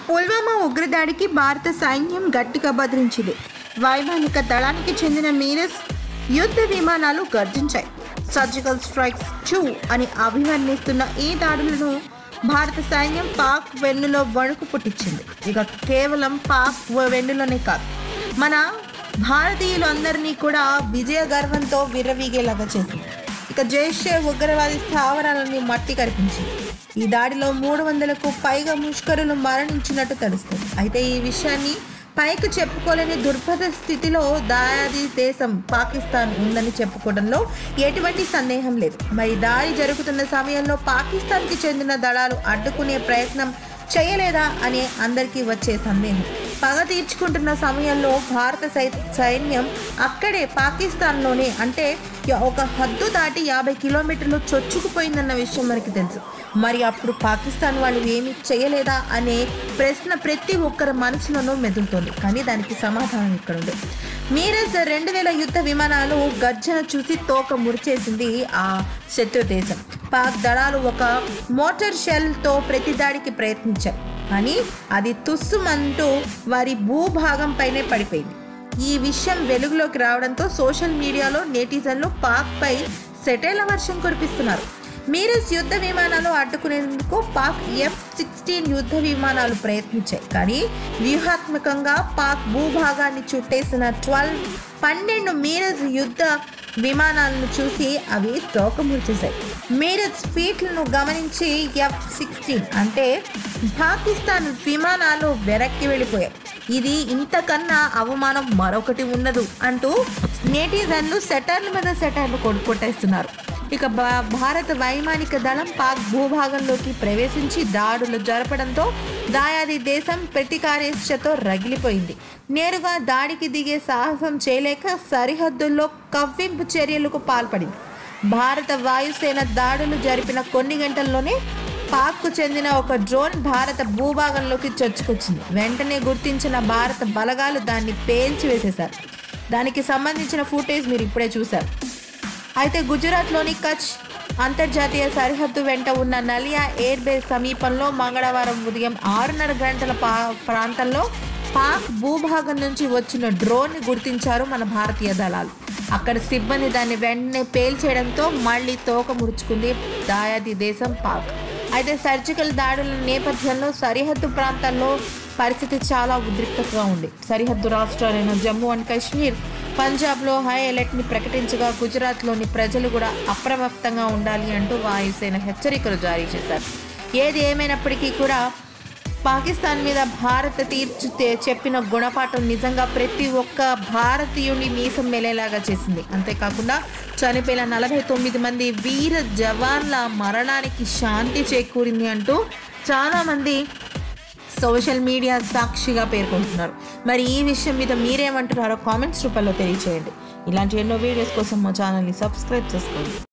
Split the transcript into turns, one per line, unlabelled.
పుల్వామా ఉగ్రదాడికి భారత సైన్యం గట్టిగా బదిలించింది వైమానిక దళానికి చెందిన మీరస్ యుద్ధ విమానాలు గర్జించాయి సర్జికల్ స్ట్రైక్స్ టూ అని అభివర్ణిస్తున్న ఈ దాడులను భారత సైన్యం పాక్ వెన్నులో వణుకు పుట్టించింది ఇక కేవలం పాక్ వెన్నులోనే కాదు మన భారతీయులందరినీ కూడా విజయ గర్వంతో విర్రవీగేలాగా చేసింది ఇక జైషే ఉగ్రవాది స్థావరాలని మట్టి కరిపించింది ఈ దాడిలో మూడు వందలకు పైగా ముష్కరులు మరణించినట్టు తెలుస్తుంది అయితే ఈ విషయాన్ని పైకి చెప్పుకోలేని దుర్భర స్థితిలో దాయాది దేశం పాకిస్తాన్ ఉందని చెప్పుకోవడంలో ఎటువంటి సందేహం లేదు మరి దాడి జరుగుతున్న సమయంలో పాకిస్తాన్కి చెందిన దళాలు అడ్డుకునే ప్రయత్నం చేయలేదా అనే అందరికీ వచ్చే సందేహం పగ తీర్చుకుంటున్న సమయంలో భారత సై సైన్యం అక్కడే పాకిస్తాన్లోనే అంటే ఒక హద్దు దాటి యాభై కిలోమీటర్లు చొచ్చుకుపోయిందన్న విషయం మనకి తెలుసు మరి అప్పుడు పాకిస్తాన్ వాళ్ళు ఏమీ చేయలేదా అనే ప్రశ్న ప్రతి ఒక్కరి మనసులోనూ మెదులుతోంది కానీ దానికి సమాధానం ఇక్కడ ఉంది మీరస్ రెండు వేల యుద్ధ విమానాలు గర్జన చూసి తోక మురిచేసింది ఆ శత్రు దేశం పాక్ దళాలు ఒక మోటార్ షెల్తో ప్రతి దాడికి ప్రయత్నించారు కానీ అది తుస్సుమంటూ వారి భూభాగం పైనే పడిపోయింది ఈ విషయం వెలుగులోకి రావడంతో సోషల్ మీడియాలో నెటిజన్లు పాక్పై సెటైల వర్షం కురిపిస్తున్నారు మీరస్ యుద్ధ విమానాలు అడ్డుకునేందుకు పాక్ ఎఫ్ సిక్స్టీన్ యుద్ధ విమానాలు ప్రయత్నించాయి కానీ వ్యూహాత్మకంగా పాక్ భూభాగాన్ని చుట్టేసిన ట్వెల్వ్ పన్నెండు మీరజ్ యుద్ధ విమానాలను చూసి అవి తోకముడిచేశాయి మీరజ్ ఫీట్లను గమనించి ఎఫ్ సిక్స్టీన్ అంటే పాకిస్తాన్ విమానాలు వెనక్కి వెళ్ళిపోయాయి ఇది ఇంతకన్నా అవమానం మరొకటి ఉండదు అంటూ నేటిజన్లు సెటర్ల మీద సెటర్లు కొడు కొట్టేస్తున్నారు ఇక భా- భారత వైమానిక దళం పాక్ భూభాగంలోకి ప్రవేశించి దాడులు జరపడంతో దాయాది దేశం ప్రతీకారేచ్ఛతో రగిలిపోయింది నేరుగా దాడికి దిగే సాహసం చేయలేక సరిహద్దుల్లో కవ్వింపు చర్యలకు పాల్పడింది భారత వాయుసేన దాడులు జరిపిన కొన్ని గంటల్లోనే పాక్కు చెందిన ఒక డ్రోన్ భారత భూభాగంలోకి చొచ్చుకొచ్చింది వెంటనే గుర్తించిన భారత బలగాలు దాన్ని పేల్చివేసేశారు దానికి సంబంధించిన ఫుటేజ్ మీరు ఇప్పుడే చూశారు అయితే గుజరాత్లోని కచ్ అంతర్జాతీయ సరిహద్దు వెంట ఉన్న నలియా ఎయిర్ బేస్ సమీపంలో మంగళవారం ఉదయం ఆరున్నర గంటల పా ప్రాంతంలో పాక్ భూభాగం నుంచి వచ్చిన డ్రోన్ని గుర్తించారు మన భారతీయ దళాలు అక్కడ సిబ్బంది దాన్ని వెంటనే పేల్చేయడంతో మళ్ళీ తోక ముడుచుకుంది దాయాది దేశం పాక్ అయితే సర్జికల్ దాడుల నేపథ్యంలో సరిహద్దు ప్రాంతాల్లో పరిస్థితి చాలా ఉద్రిక్తతగా ఉంది సరిహద్దు రాష్ట్రాలైన జమ్మూ అండ్ కాశ్మీర్ పంజాబ్లో హై అలర్ట్ని ప్రకటించగా గుజరాత్లోని ప్రజలు కూడా అప్రమత్తంగా ఉండాలి అంటూ వాయుసేన హెచ్చరికలు జారీ చేశారు ఏది ఏమైనప్పటికీ కూడా పాకిస్తాన్ మీద భారత్ తీర్చి తె- చెప్పిన గుణపాఠం నిజంగా ప్రతి ఒక్క భారతీయుని మీసం మెలేలాగా చేసింది అంతేకాకుండా చనిపోయిన నలభై తొమ్మిది మంది వీర జవాన్ల మరణానికి శాంతి చేకూరింది అంటూ చాలామంది సోషల్ మీడియా సాక్షిగా పేర్కొంటున్నారు మరి ఈ విషయం మీద మీరేమంటున్నారో కామెంట్స్ రూపంలో తెలియచేయండి ఇలాంటి ఎన్నో వీడియోస్ కోసం మా ఛానల్ని సబ్స్క్రైబ్ చేసుకోండి